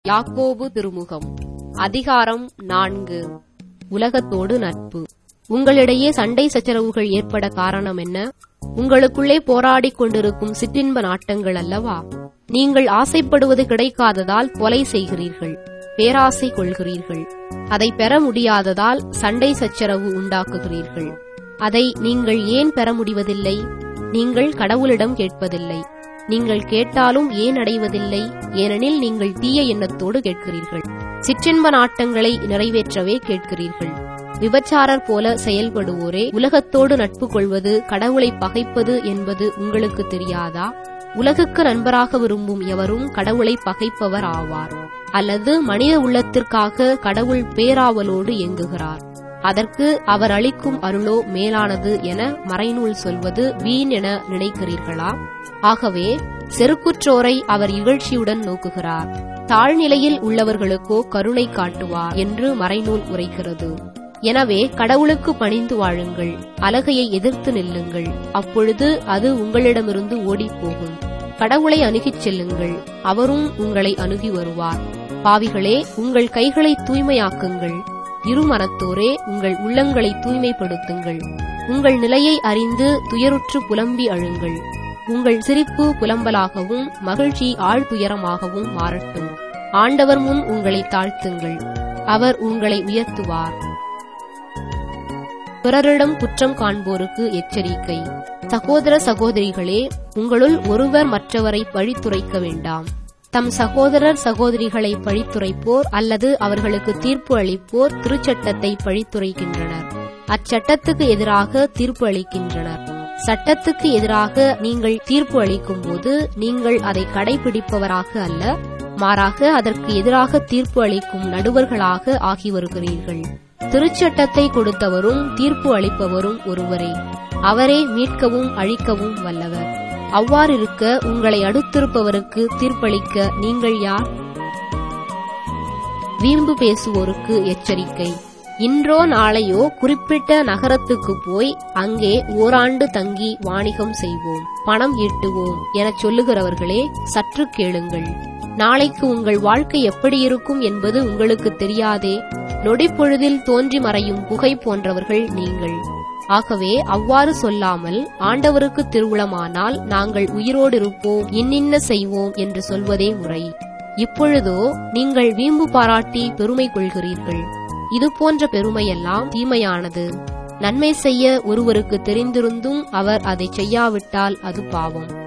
யாக்கோபு திருமுகம் அதிகாரம் நான்கு உலகத்தோடு நட்பு உங்களிடையே சண்டை சச்சரவுகள் ஏற்பட காரணம் என்ன உங்களுக்குள்ளே போராடிக் கொண்டிருக்கும் சிற்றின்ப நாட்டங்கள் அல்லவா நீங்கள் ஆசைப்படுவது கிடைக்காததால் கொலை செய்கிறீர்கள் பேராசை கொள்கிறீர்கள் அதை பெற முடியாததால் சண்டை சச்சரவு உண்டாக்குகிறீர்கள் அதை நீங்கள் ஏன் பெற முடிவதில்லை நீங்கள் கடவுளிடம் கேட்பதில்லை நீங்கள் கேட்டாலும் ஏன் அடைவதில்லை ஏனெனில் நீங்கள் தீய எண்ணத்தோடு கேட்கிறீர்கள் சிற்றின்ப நாட்டங்களை நிறைவேற்றவே கேட்கிறீர்கள் விபச்சாரர் போல செயல்படுவோரே உலகத்தோடு நட்பு கொள்வது கடவுளை பகைப்பது என்பது உங்களுக்கு தெரியாதா உலகுக்கு நண்பராக விரும்பும் எவரும் கடவுளை பகைப்பவர் ஆவார் அல்லது மனித உள்ளத்திற்காக கடவுள் பேராவலோடு இயங்குகிறார் அதற்கு அவர் அளிக்கும் அருளோ மேலானது என மறைநூல் சொல்வது வீண் என நினைக்கிறீர்களா ஆகவே செருக்குற்றோரை அவர் இகழ்ச்சியுடன் நோக்குகிறார் தாழ்நிலையில் உள்ளவர்களுக்கோ கருணை காட்டுவார் என்று மறைநூல் உரைக்கிறது எனவே கடவுளுக்கு பணிந்து வாழுங்கள் அலகையை எதிர்த்து நில்லுங்கள் அப்பொழுது அது உங்களிடமிருந்து ஓடிப்போகும் கடவுளை அணுகிச் செல்லுங்கள் அவரும் உங்களை அணுகி வருவார் பாவிகளே உங்கள் கைகளை தூய்மையாக்குங்கள் இருமனத்தோரே உங்கள் உள்ளங்களை தூய்மைப்படுத்துங்கள் உங்கள் நிலையை அறிந்து துயருற்று புலம்பி அழுங்கள் உங்கள் சிரிப்பு புலம்பலாகவும் மகிழ்ச்சி ஆழ்துயரமாகவும் மாறட்டும் ஆண்டவர் முன் உங்களை தாழ்த்துங்கள் அவர் உங்களை உயர்த்துவார் பிறரிடம் குற்றம் காண்போருக்கு எச்சரிக்கை சகோதர சகோதரிகளே உங்களுள் ஒருவர் மற்றவரை பழித்துரைக்க வேண்டாம் தம் சகோதரர் சகோதரிகளை பழித்துரைப்போர் அல்லது அவர்களுக்கு தீர்ப்பு அளிப்போர் திருச்சட்டத்தை பழித்துரைக்கின்றனர் அச்சட்டத்துக்கு எதிராக தீர்ப்பு அளிக்கின்றனர் சட்டத்துக்கு எதிராக நீங்கள் தீர்ப்பு அளிக்கும் போது நீங்கள் அதை கடைபிடிப்பவராக அல்ல மாறாக அதற்கு எதிராக தீர்ப்பு அளிக்கும் நடுவர்களாக ஆகி வருகிறீர்கள் திருச்சட்டத்தை கொடுத்தவரும் தீர்ப்பு அளிப்பவரும் ஒருவரே அவரே மீட்கவும் அழிக்கவும் வல்லவர் அவ்வாறிருக்க உங்களை அடுத்திருப்பவருக்கு தீர்ப்பளிக்க நீங்கள் யார் வீம்பு பேசுவோருக்கு எச்சரிக்கை இன்றோ நாளையோ குறிப்பிட்ட நகரத்துக்கு போய் அங்கே ஓராண்டு தங்கி வாணிகம் செய்வோம் பணம் ஈட்டுவோம் எனச் சொல்லுகிறவர்களே சற்று கேளுங்கள் நாளைக்கு உங்கள் வாழ்க்கை எப்படி இருக்கும் என்பது உங்களுக்கு தெரியாதே நொடிப்பொழுதில் தோன்றி மறையும் புகை போன்றவர்கள் நீங்கள் ஆகவே அவ்வாறு சொல்லாமல் ஆண்டவருக்கு திருவுளமானால் நாங்கள் உயிரோடு இருப்போம் இன்னின்ன செய்வோம் என்று சொல்வதே முறை இப்பொழுதோ நீங்கள் வீம்பு பாராட்டி பெருமை கொள்கிறீர்கள் இது போன்ற பெருமையெல்லாம் தீமையானது நன்மை செய்ய ஒருவருக்கு தெரிந்திருந்தும் அவர் அதை செய்யாவிட்டால் அது பாவம்